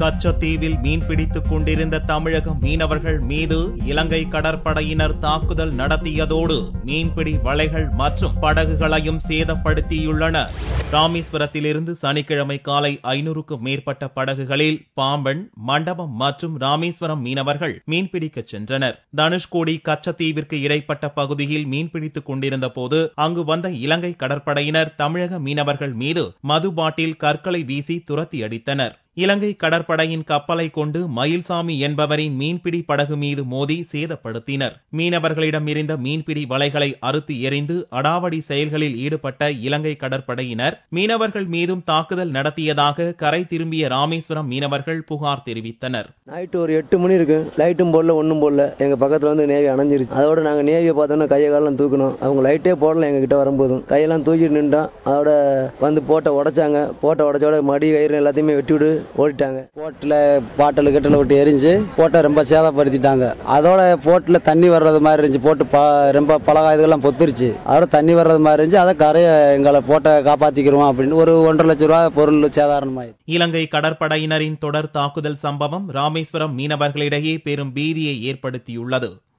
கச்சத்தீவில் மீன்பிடித்துக் கொண்டிருந்த தமிழக மீனவர்கள் மீது இலங்கை கடற்படையினர் தாக்குதல் நடத்தியதோடு மீன்பிடி வலைகள் மற்றும் படகுகளையும் சேதப்படுத்தியுள்ளனர் ராமேஸ்வரத்திலிருந்து சனிக்கிழமை காலை ஐநூறுக்கும் மேற்பட்ட படகுகளில் பாம்பன் மண்டபம் மற்றும் ராமேஸ்வரம் மீனவர்கள் மீன்பிடிக்கச் சென்றனர் தனுஷ்கோடி கச்சத்தீவிற்கு இடைப்பட்ட பகுதியில் மீன்பிடித்துக் கொண்டிருந்த போது அங்கு வந்த இலங்கை கடற்படையினர் தமிழக மீனவர்கள் மீது மது பாட்டில் கற்களை வீசி துரத்தி அடித்தனர் இலங்கை கடற்படையின் கப்பலை கொண்டு மயில்சாமி என்பவரின் மீன்பிடி படகு மீது மோதி சேதப்படுத்தினர் மீனவர்களிடம் இருந்த மீன்பிடி வலைகளை அறுத்து எறிந்து அடாவடி செயல்களில் ஈடுபட்ட இலங்கை கடற்படையினர் மீனவர்கள் மீதும் தாக்குதல் நடத்தியதாக கரை திரும்பிய ராமேஸ்வரம் மீனவர்கள் புகார் தெரிவித்தனர் நைட்டு ஒரு எட்டு மணி இருக்கு லைட்டும் போடல ஒன்றும் போடல எங்க பக்கத்துல வந்து நேவி அணைஞ்சிருச்சு அதோட நாங்க நேவியை பார்த்தோன்னா கையை காலம் தூக்கணும் அவங்க லைட்டே போடல எங்க கிட்ட வரும்போதும் கையெல்லாம் தூக்கிட்டு நின்றோம் அதோட வந்து போட்டை உடைச்சாங்க போட்டை உடைச்சோட மடி கயிறு எல்லாத்தையுமே வெட்டி விடு ஓடிட்டாங்க போட்டில் பாட்டில் கிட்டல விட்டு எரிஞ்சு போட்டை ரொம்ப சேதப்படுத்திட்டாங்க அதோட போட்டில் தண்ணி வர்றது மாதிரி இருந்துச்சு போட்டு ப ரொம்ப பலகா இதெல்லாம் பொத்துருச்சு அதோட தண்ணி வர்றது மாதிரி இருந்துச்சு அதை கரையை எங்களை போட்டை காப்பாத்திக்கிறோம் அப்படின்னு ஒரு ஒன்றரை லட்ச ரூபா பொருள் சேதாரணமாயிடுச்சு இலங்கை கடற்படையினரின் தொடர் தாக்குதல் சம்பவம் ராமேஸ்வரம் மீனவர்களிடையே பெரும் பீதியை ஏற்படுத்தியுள்ளது